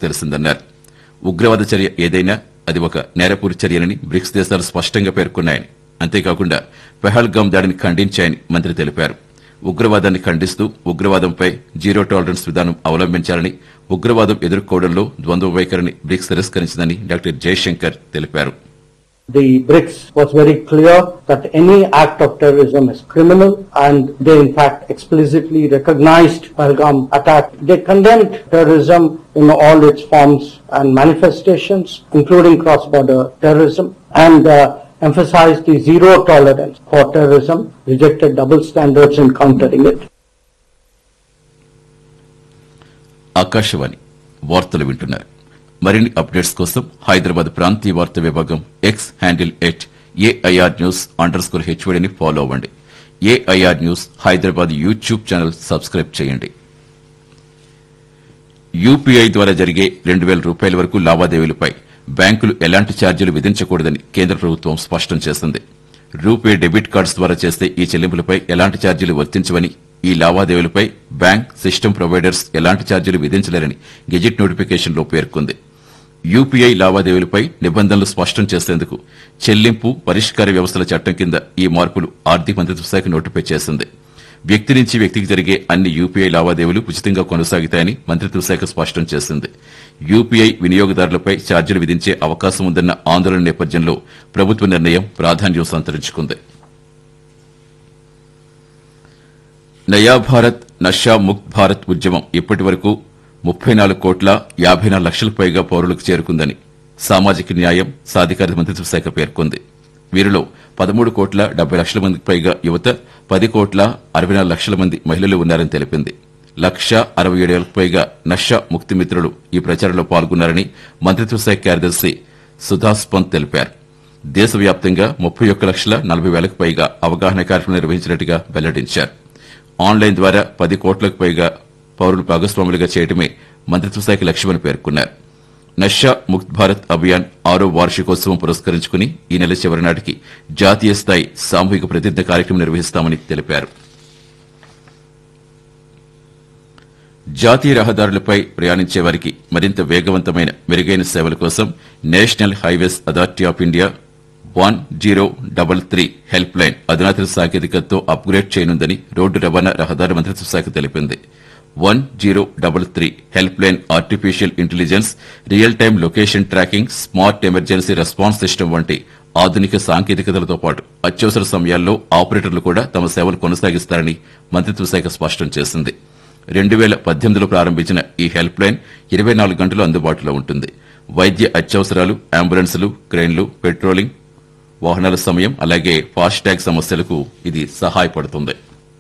తెలిసిందన్నారు ఉగ్రవాద చర్య ఏదైనా అది ఒక నేరపూరి చర్యనని బ్రిక్స్ దేశాలు స్పష్టంగా పేర్కొన్నాయని అంతేకాకుండా పెహల్గాం దాడిని ఖండించాయని మంత్రి తెలిపారు ఉగ్రవాదాన్ని ఖండిస్తూ ఉగ్రవాదంపై జీరో టాలరెన్స్ విధానం అవలంబించాలని ఉగ్రవాదం ఎదుర్కోవడంలో ద్వంద్వ వైఖరిని బ్రిక్స్ తిరస్కరించిందని డాక్టర్ జయశంకర్ తెలిపారు The BRICS was very clear that any act of terrorism is criminal and they in fact explicitly recognized Pahalgam attack. They condemned terrorism in all its forms and manifestations, including cross-border terrorism and uh, emphasized the zero tolerance for terrorism, rejected double standards in countering it. Akashvani వార్తలు వింటున్నారు మరిన్ని updates కోసం హైదరాబాద్ ప్రాంతీయ వార్తా విభాగం X handle at AIR news under score హెచ్వడిని follow అవ్వండి AIR news Hyderabad YouTube channel subscribe చేయండి యూపీఐ ద్వారా జరిగే రెండు వేల రూపాయల వరకు లావాదేవీలపై బ్యాంకులు ఎలాంటి ఛార్జీలు విధించకూడదని కేంద్ర ప్రభుత్వం స్పష్టం చేసింది రూపే డెబిట్ కార్డ్స్ ద్వారా చేస్తే ఈ చెల్లింపులపై ఎలాంటి ఛార్జీలు వర్తించవని ఈ లావాదేవీలపై బ్యాంక్ సిస్టమ్ ప్రొవైడర్స్ ఎలాంటి ఛార్జీలు విధించలేరని గెజిట్ నోటిఫికేషన్లో పేర్కొంది యూపీఐ లావాదేవీలపై నిబంధనలు స్పష్టం చేసేందుకు చెల్లింపు పరిష్కార వ్యవస్థల చట్టం కింద ఈ మార్పులు ఆర్థిక మంత్రిత్వ శాఖ నోటిఫై చేసింది వ్యక్తి నుంచి వ్యక్తికి జరిగే అన్ని యూపీఐ లావాదేవీలు ఉచితంగా కొనసాగుతాయని మంత్రిత్వ శాఖ స్పష్టం చేసింది యూపీఐ వినియోగదారులపై ఛార్జీలు విధించే అవకాశం ఉందన్న ఆందోళన నేపథ్యంలో ప్రభుత్వ నిర్ణయం ప్రాధాన్యం సంతరించుకుంది నయా భారత్ నషా ముక్త్ భారత్ ఉద్యమం ఇప్పటి వరకు ముప్పై నాలుగు కోట్ల యాభై నాలుగు లక్షలకు పైగా పౌరులకు చేరుకుందని సామాజిక న్యాయం సాధికారత మంత్రిత్వ శాఖ పేర్కొంది వీరిలో పదమూడు కోట్ల డెబ్బై లక్షల మందికి పైగా యువత పది కోట్ల అరవై నాలుగు లక్షల మంది మహిళలు ఉన్నారని తెలిపింది లక్ష అరవై ఏడు వేలకు పైగా నషా ముక్తి మిత్రులు ఈ ప్రచారంలో పాల్గొన్నారని మంత్రిత్వ శాఖ కార్యదర్శి సుధాస్ పంత్ తెలిపారు దేశవ్యాప్తంగా ముప్పై ఒక్క లక్షల నలభై వేలకు పైగా అవగాహన కార్యక్రమం నిర్వహించినట్టుగా వెల్లడించారు ఆన్లైన్ ద్వారా పది కోట్లకు పైగా పౌరులు భాగస్వాములుగా చేయడమే మంత్రిత్వ శాఖ లక్ష్యమని పేర్కొన్నారు నషా ముక్త్ భారత్ అభియాన్ ఆరో వార్షికోత్సవం పురస్కరించుకుని ఈ నెల చివరి నాటికి జాతీయ స్థాయి సామూహిక ప్రతిజ్ఞ కార్యక్రమం నిర్వహిస్తామని తెలిపారు జాతీయ రహదారులపై ప్రయాణించే వారికి మరింత వేగవంతమైన మెరుగైన సేవల కోసం national highways authority of India one zero double three helpline అధునాతన సాంకేతికతతో అప్గ్రేడ్ చేయనుందని రోడ్డు రవాణా రహదారి మంత్రిత్వ శాఖ తెలిపింది one zero double three helpline artificial intelligence real time location tracking smart emergency response system వంటి ఆధునిక సాంకేతికతలతో పాటు అత్యవసర సమయాల్లో ఆపరేటర్లు కూడా తమ సేవలు కొనసాగిస్తారని మంత్రిత్వ శాఖ స్పష్టం చేసింది రెండు వేల పద్దెనిమిదిలో ప్రారంభించిన ఈ హెల్ప్ లైన్ ఇరవై నాలుగు గంటలు అందుబాటులో ఉంటుంది వైద్య అత్యవసరాలు అంబులెన్సులు క్రెయిన్లు పెట్రోలింగ్ వాహనాల సమయం అలాగే ఫాస్టాగ్ సమస్యలకు ఇది సహాయపడుతుంది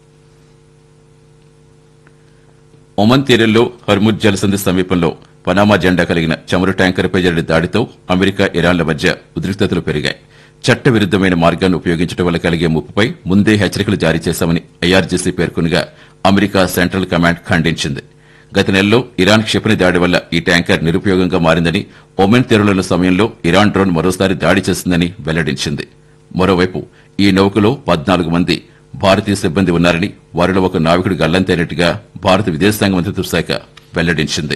ఒమన్ తీరంలో హర్ముద్ జలసంధి సమీపంలో పనామా జెండా కలిగిన చమురు ట్యాంకర్పై జరిగిన దాడితో అమెరికా ఇరాన్ల మధ్య ఉద్రిక్తతలు పెరిగాయి చట్టవిరుద్దమైన మార్గాన్ని ఉపయోగించడం వల్ల కలిగే ముప్పుపై ముందే హెచ్చరికలు జారీ చేశామని ఐఆర్జీసీ పేర్కొనగా అమెరికా సెంట్రల్ కమాండ్ ఖండించింది గత నెలలో ఇరాన్ క్షిపణి దాడి వల్ల ఈ ట్యాంకర్ నిరుపయోగంగా మారిందని ఒమెన్ తీరంలో సమయంలో ఇరాన్ డ్రోన్ మరోసారి దాడి చేసిందని వెల్లడించింది మరోవైపు ఈ నౌకలో పద్నాలుగు మంది భారతీయ సిబ్బంది ఉన్నారని వారిలో ఒక నావికుడు గల్లంతైనట్టుగా భారత విదేశాంగ మంత్రిత్వ శాఖ వెల్లడించింది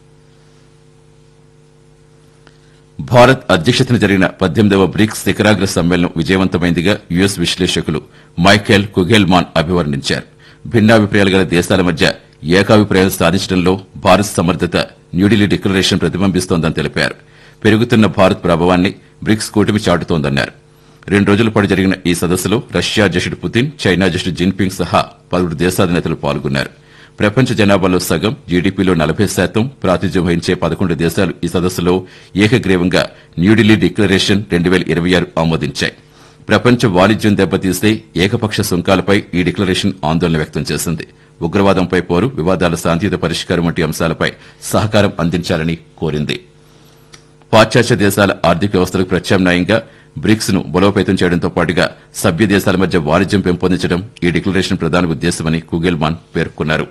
భారత్ అధ్యక్షతన జరిగిన పద్దెనిమిదవ బ్రిక్స్ శిఖరాగ్ర సమ్మేళనం విజయవంతమైందిగా యుఎస్ విశ్లేషకులు మైఖేల్ కుగెల్మాన్ అభివర్ణించారు భిన్నాభిప్రాయాలు గల దేశాల మధ్య ఏకాభిప్రాయాలు సాధించడంలో భారత్ సమర్థత న్యూఢిల్లీ డిక్లరేషన్ ప్రతిబింబిస్తోందని తెలిపారు పెరుగుతున్న భారత్ ప్రభావాన్ని బ్రిక్స్ కూటమి చాటుతోందన్నారు రెండు రోజుల పాటు జరిగిన ఈ సదస్సులో రష్యా అధ్యక్షుడు పుతిన్ చైనా అధ్యక్షుడు జిన్పింగ్ సహా పలువురు దేశాధినేతలు పాల్గొన్నారు ప్రపంచ జనాభాలో సగం జీడీపీలో నలభై శాతం ప్రాతినిధ్యం వహించే పదకొండు దేశాలు ఈ సదస్సులో ఏకగ్రీవంగా న్యూఢిల్లీ డిక్లరేషన్ రెండు వేల ఇరవై ఆరు ఆమోదించాయి ప్రపంచ వాణిజ్యం దెబ్బతీస్తే ఏకపక్ష సుంకాలపై ఈ డిక్లరేషన్ ఆందోళన వ్యక్తం చేసింది ఉగ్రవాదంపై పోరు వివాదాల శాంతియుత పరిష్కారం వంటి అంశాలపై సహకారం అందించాలని కోరింది పాశ్చాత్య దేశాల ఆర్థిక వ్యవస్థలకు ప్రత్యామ్నాయంగా బ్రిక్స్ ను బలోపేతం చేయడంతో పాటుగా సభ్య దేశాల మధ్య వాణిజ్యం పెంపొందించడం ఈ డిక్లరేషన్ ప్రధాన ఉద్దేశమని కుగెల్మాన్ పేర్కొన్నారు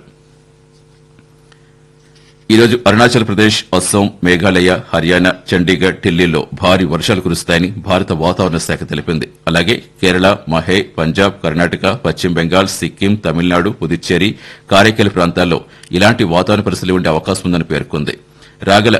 ఈ రోజు అరుణాచల్ ప్రదేశ్ అస్సాం మేఘాలయ హర్యానా చండీగఢ్ ఢిల్లీలో భారీ వర్షాలు కురుస్తాయని భారత వాతావరణ శాఖ తెలిపింది అలాగే కేరళ మహే పంజాబ్ కర్ణాటక పశ్చిమ బెంగాల్ సిక్కిం తమిళనాడు పుదుచ్చేరి కారైకల్ ప్రాంతాల్లో ఇలాంటి వాతావరణ పరిస్థితులు ఉండే అవకాశం ఉందని పేర్కొంది రాగల